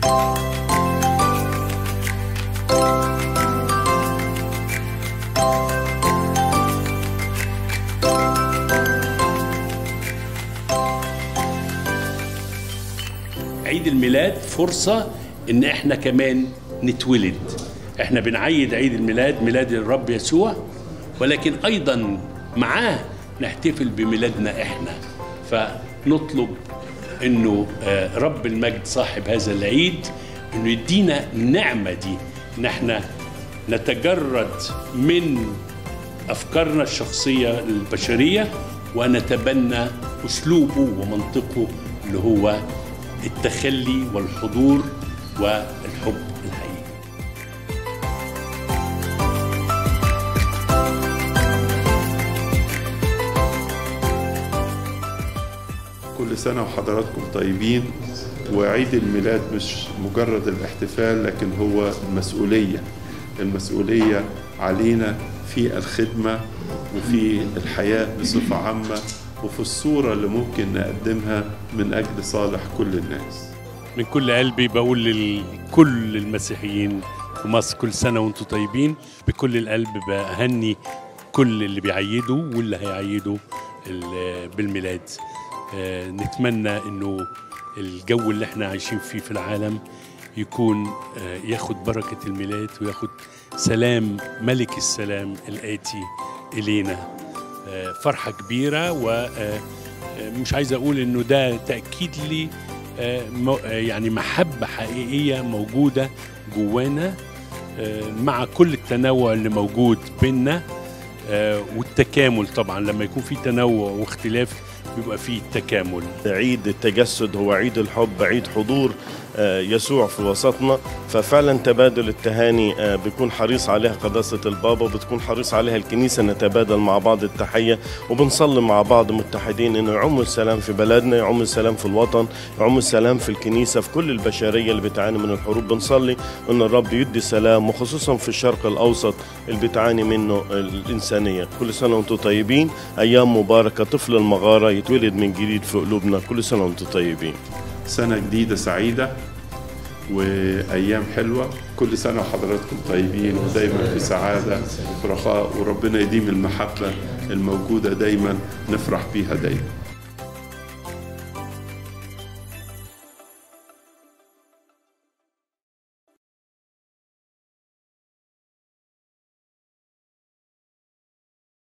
عيد الميلاد فرصة إن إحنا كمان نتولد إحنا بنعيد عيد الميلاد ميلاد الرب يسوع ولكن أيضا معاه نحتفل بميلادنا إحنا فنطلب إنه آه، رب المجد صاحب هذا العيد إنه يدينا النعمة دي إن إحنا نتجرد من أفكارنا الشخصية البشرية ونتبنى أسلوبه ومنطقه اللي هو التخلي والحضور والحب الحقيقي كل سنة وحضراتكم طيبين وعيد الميلاد مش مجرد الاحتفال لكن هو المسؤولية المسؤولية علينا في الخدمة وفي الحياة بصفة عامة وفي الصورة اللي ممكن نقدمها من أجل صالح كل الناس من كل قلبي بقول لكل المسيحيين في مصر كل سنة وانتم طيبين بكل القلب بهني كل اللي بيعيدوا واللي هيعيدوا ال- بالميلاد آه، نتمنى انه الجو اللي احنا عايشين فيه في العالم يكون آه، ياخد بركة الميلاد وياخد سلام ملك السلام الآتي إلينا آه، فرحة كبيرة ومش عايز أقول إنه ده تأكيد لي آه، مو- آه، يعني محبة حقيقية موجودة جوانا آه، مع كل التنوع اللي موجود بينا آه، والتكامل طبعا لما يكون في تنوع واختلاف بيبقى فيه تكامل عيد التجسد هو عيد الحب عيد حضور آه، يسوع في وسطنا ففعلا تبادل التهاني آه، بيكون حريص عليها قداسة البابا وبتكون حريص عليها الكنيسة نتبادل مع بعض التحية وبنصلي مع بعض متحدين انه يعم السلام في بلدنا يعم السلام في الوطن يعم السلام في الكنيسة في كل البشرية اللي بتعاني من الحروب بنصلي ان الرب يدي سلام وخصوصا في الشرق الاوسط اللي بتعاني منه الانسانية كل سنة وانتم طيبين ايام مباركة طفل المغارة يتولد من جديد في قلوبنا كل سنة وانتم طيبين سنة جديدة سعيدة وأيام حلوة كل سنة وحضراتكم طيبين ودايما في سعادة ورخاء وربنا يديم المحبة الموجودة دايما نفرح بيها دايما